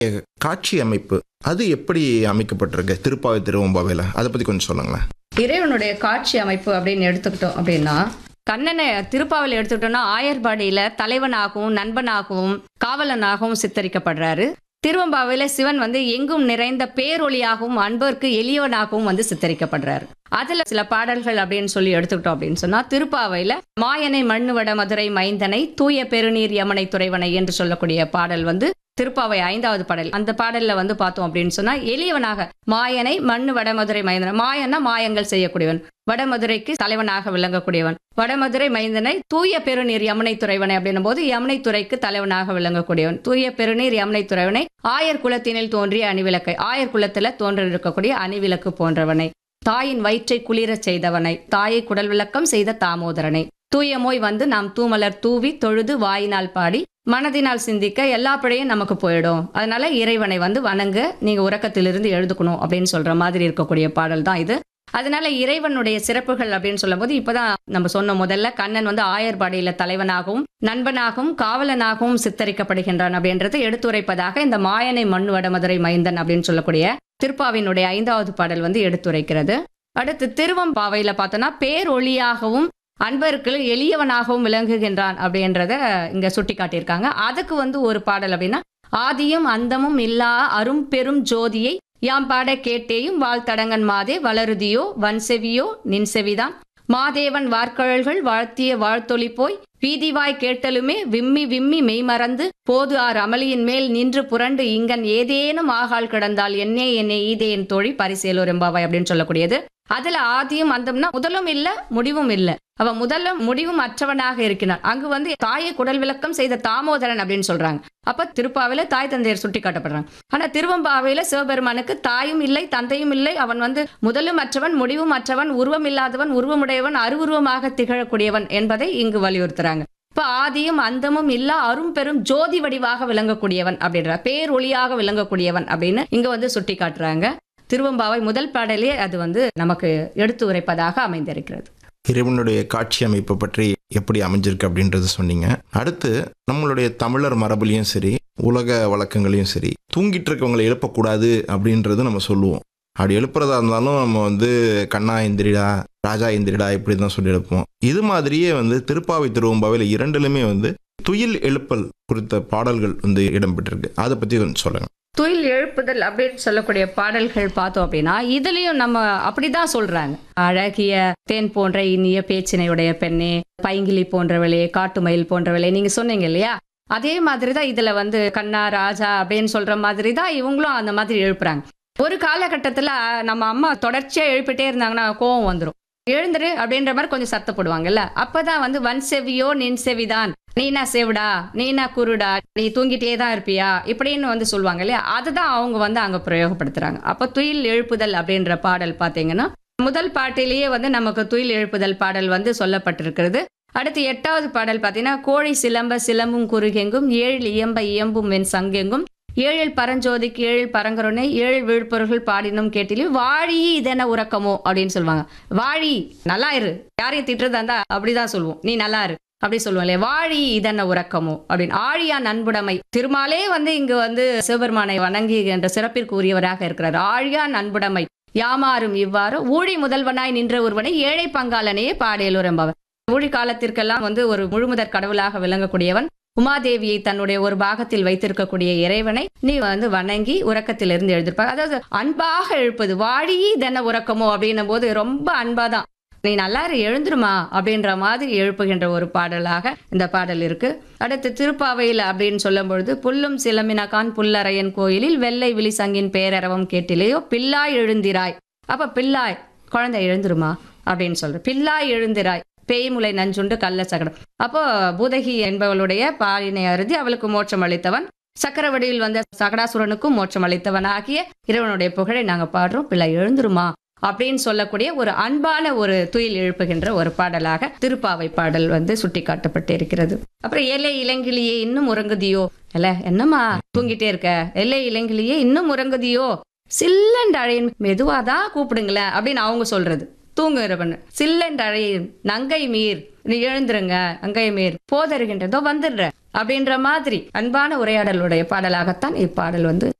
காட்சி அமைப்பு அது எப்படி அமைக்கப்பட்டிருக்கு திருப்பாவை திருவம்பாவையில் அதை பற்றி கொஞ்சம் சொல்லுங்களேன் இறைவனுடைய காட்சி அமைப்பு அப்படின்னு எடுத்துக்கிட்டோம் அப்படின்னா கண்ணனை திருப்பாவல் எடுத்துக்கிட்டோம்னா ஆயர்பாடியில தலைவனாகவும் நண்பனாகவும் காவலனாகவும் சித்தரிக்கப்படுறாரு திருவம்பாவையில சிவன் வந்து எங்கும் நிறைந்த பேரொளியாகவும் அன்பர்க்கு எளியவனாகவும் வந்து சித்தரிக்கப்படுறாரு அதுல சில பாடல்கள் அப்படின்னு சொல்லி எடுத்துக்கிட்டோம் அப்படின்னு சொன்னா திருப்பாவையில மாயனை மண்ணுவட மதுரை மைந்தனை தூய பெருநீர் யமனை துறைவனை என்று சொல்லக்கூடிய பாடல் வந்து திருப்பாவை ஐந்தாவது பாடல் அந்த பாடல்ல வந்து பார்த்தோம் அப்படின்னு சொன்னா எளியவனாக மாயனை மண்ணு வடமதுரை மைந்தனை மாயன்னா மாயங்கள் செய்யக்கூடியவன் வடமதுரைக்கு தலைவனாக விளங்கக்கூடியவன் வடமதுரை மைந்தனை தூய பெருநீர் யமுனை துறைவனை அப்படின்னும் போது யமுனை துறைக்கு தலைவனாக விளங்கக்கூடியவன் தூய பெருநீர் யமுனை துறைவனை ஆயர் குலத்தினில் தோன்றிய அணிவிளக்கை ஆயர் குலத்துல தோன்றிருக்கக்கூடிய அணிவிளக்கு போன்றவனை தாயின் வயிற்றை குளிரச் செய்தவனை தாயை குடல் விளக்கம் செய்த தாமோதரனை தூயமோய் வந்து நாம் தூமலர் தூவி தொழுது வாயினால் பாடி மனதினால் சிந்திக்க எல்லா பிழையும் நமக்கு போயிடும் அதனால இறைவனை வந்து வணங்க நீங்க உறக்கத்திலிருந்து எழுதுக்கணும் அப்படின்னு சொல்ற மாதிரி இருக்கக்கூடிய பாடல் தான் இது அதனால இறைவனுடைய சிறப்புகள் அப்படின்னு சொல்லும்போது இப்பதான் நம்ம சொன்ன முதல்ல கண்ணன் வந்து ஆயர்பாடியில தலைவனாகவும் நண்பனாகவும் காவலனாகவும் சித்தரிக்கப்படுகின்றான் அப்படின்றது எடுத்துரைப்பதாக இந்த மாயனை மண்ணு வடமதுரை மைந்தன் அப்படின்னு சொல்லக்கூடிய திருப்பாவினுடைய ஐந்தாவது பாடல் வந்து எடுத்துரைக்கிறது அடுத்து திருவம்பாவையில பார்த்தோம்னா பேரொளியாகவும் அன்பருக்கு எளியவனாகவும் விளங்குகின்றான் அப்படின்றத இங்க சுட்டி காட்டியிருக்காங்க அதுக்கு வந்து ஒரு பாடல் அப்படின்னா ஆதியும் அந்தமும் இல்லா அரும் பெரும் ஜோதியை யாம் பாட கேட்டேயும் வாழ்த்தடங்கன் மாதே வளருதியோ வன்செவியோ நின்செவிதான் மாதேவன் வார்கழல்கள் வாழ்த்திய வாழ்த்தொளி போய் வீதிவாய் கேட்டலுமே விம்மி விம்மி மெய்மறந்து போது ஆர் அமளியின் மேல் நின்று புரண்டு இங்கன் ஏதேனும் ஆகால் கிடந்தால் என்னே என்னே ஈதே என் தோழி பரிசேலூர் எம்பாவாய் அப்படின்னு சொல்லக்கூடியது அதுல ஆதியும் அந்தம்னா முதலும் இல்ல முடிவும் இல்ல அவ முதலும் முடிவும் அற்றவனாக இருக்கிறான் அங்கு வந்து தாயை குடல் விளக்கம் செய்த தாமோதரன் அப்படின்னு சொல்றாங்க அப்ப திருப்பாவில தாய் தந்தையர் சுட்டி காட்டப்படுறாங்க ஆனா திருவம்பாவையில சிவபெருமானுக்கு தாயும் இல்லை தந்தையும் இல்லை அவன் வந்து முதலும் அற்றவன் முடிவும் அற்றவன் உருவம் இல்லாதவன் உருவமுடையவன் அருவுருவமாக திகழக்கூடியவன் என்பதை இங்கு வலியுறுத்துறாங்க இப்ப ஆதியும் அந்தமும் இல்லா அரும் பெரும் ஜோதி வடிவாக விளங்கக்கூடியவன் அப்படின்ற பேரொளியாக விளங்கக்கூடியவன் அப்படின்னு இங்க வந்து சுட்டி காட்டுறாங்க திருவம்பாவை முதல் பாடலே அது வந்து நமக்கு எடுத்து உரைப்பதாக அமைந்திருக்கிறது இறைவனுடைய காட்சி அமைப்பை பற்றி எப்படி அமைஞ்சிருக்கு அப்படின்றது சொன்னீங்க அடுத்து நம்மளுடைய தமிழர் மரபுலையும் சரி உலக வழக்கங்களையும் சரி தூங்கிட்டு இருக்கவங்களை எழுப்பக்கூடாது அப்படின்றது நம்ம சொல்லுவோம் அப்படி எழுப்புறதா இருந்தாலும் நம்ம வந்து கண்ணா எந்திரிடா ராஜா எந்திரிடா இப்படி தான் சொல்லி எழுப்போம் இது மாதிரியே வந்து திருப்பாவை திருவம்பாவையில் இரண்டுலுமே வந்து துயில் எழுப்பல் குறித்த பாடல்கள் வந்து இடம்பெற்றிருக்கு அதை பற்றி கொஞ்சம் சொல்லுங்க துயில் எழுப்புதல் அப்படின்னு சொல்லக்கூடிய பாடல்கள் பார்த்தோம் அப்படின்னா இதுலயும் நம்ம அப்படிதான் சொல்றாங்க அழகிய தேன் போன்ற இனிய பேச்சினையுடைய பெண்ணே பைங்கிலி போன்றவளே காட்டுமயில் போன்றவளே நீங்க சொன்னீங்க இல்லையா அதே மாதிரி தான் இதுல வந்து கண்ணா ராஜா அப்படின்னு சொல்ற மாதிரி தான் இவங்களும் அந்த மாதிரி எழுப்புறாங்க ஒரு காலகட்டத்துல நம்ம அம்மா தொடர்ச்சியா எழுப்பிட்டே இருந்தாங்கன்னா கோவம் வந்துடும் எழுந்துரு அப்படின்ற மாதிரி கொஞ்சம் சத்தப்படுவாங்கல்ல அப்பதான் வந்து வன் செவியோ நின் செவிதான் நீனா செவிடா நீனா குருடா நீ தூங்கிட்டே தான் இருப்பியா இப்படின்னு வந்து சொல்லுவாங்க இல்லையா அதுதான் அவங்க வந்து அங்க பிரயோகப்படுத்துறாங்க அப்ப துயில் எழுப்புதல் அப்படின்ற பாடல் பாத்தீங்கன்னா முதல் பாட்டிலேயே வந்து நமக்கு துயில் எழுப்புதல் பாடல் வந்து சொல்லப்பட்டிருக்கிறது அடுத்து எட்டாவது பாடல் பார்த்தீங்கன்னா கோழி சிலம்ப சிலம்பும் குறுகெங்கும் ஏழில் இயம்ப இயம்பும் வெண் சங்கெங்கும் ஏழில் பரஞ்சோதிக்கு ஏழில் பரங்கருணை ஏழு விழுப்பொருள்கள் பாடினும் கேட்டிலே வாழி இதென்ன உறக்கமோ அப்படின்னு சொல்லுவாங்க வாழி நல்லா இரு யாரையும் திட்டுறதா இருந்தா அப்படிதான் சொல்லுவோம் நீ நல்லா இரு அப்படி சொல்லுவோம் இல்லையா வாழி இதென்ன உறக்கமோ அப்படின்னு ஆழியா நண்புடைமை திருமாலே வந்து இங்கு வந்து சிவபெருமானை வணங்கி என்ற சிறப்பிற்கு உரியவராக இருக்கிறார் ஆழியா நண்புடைமை யாமாறும் இவ்வாறு ஊழி முதல்வனாய் நின்ற ஒருவனை ஏழை பங்காளனையே பாடியலூர் என்பவர் ஊழி காலத்திற்கெல்லாம் வந்து ஒரு முழுமுதற் கடவுளாக விளங்கக்கூடியவன் உமாதேவியை தன்னுடைய ஒரு பாகத்தில் வைத்திருக்கக்கூடிய இறைவனை நீ வந்து வணங்கி உறக்கத்திலிருந்து எழுதிருப்பாங்க அதாவது அன்பாக எழுப்பது வாழி இதென்ன உறக்கமோ அப்படின்னும் போது ரொம்ப அன்பாதான் நீ நல்லா இரு, எழுந்துருமா அப்படின்ற மாதிரி எழுப்புகின்ற ஒரு பாடலாக இந்த பாடல் இருக்கு அடுத்து திருப்பாவையில் அப்படின்னு சொல்லும் பொழுது புல்லும் சிலம்பினகான் புல்லரையன் கோயிலில் வெள்ளை விழி சங்கின் பேரரவம் கேட்டிலேயோ பில்லாய் எழுந்திராய் அப்ப பில்லாய் குழந்தை எழுந்துருமா அப்படின்னு சொல்ற பில்லாய் எழுந்திராய் பேய்முலை நஞ்சுண்டு கள்ள சகடம் அப்போ பூதகி என்பவளுடைய பாலினை அருதி அவளுக்கு மோட்சம் அளித்தவன் சக்கரவடியில் வந்த சகடாசுரனுக்கும் மோட்சம் அளித்தவன் ஆகிய இறைவனுடைய புகழை நாங்க பாடுறோம் பிள்ளை எழுந்துருமா அப்படின்னு சொல்லக்கூடிய ஒரு அன்பான ஒரு துயில் எழுப்புகின்ற ஒரு பாடலாக திருப்பாவை பாடல் வந்து சுட்டி காட்டப்பட்டு இருக்கிறது அப்புறம் எல்லை இளங்கிலியே இன்னும் உறங்குதியோ இல்ல என்னம்மா தூங்கிட்டே இருக்க எல்லை இளங்கிலியே இன்னும் உறங்குதியோ சில்லண்ட் அழையின் மெதுவாதான் கூப்பிடுங்களேன் அப்படின்னு அவங்க சொல்றது தூங்குறவன் சில்லண்ட் அழையின் நங்கை மீர் நீ எழுந்துருங்க நங்கை மீர் போதருகின்றதோ வந்துடுற அப்படின்ற மாதிரி அன்பான உரையாடலுடைய பாடலாகத்தான் இப்பாடல் வந்து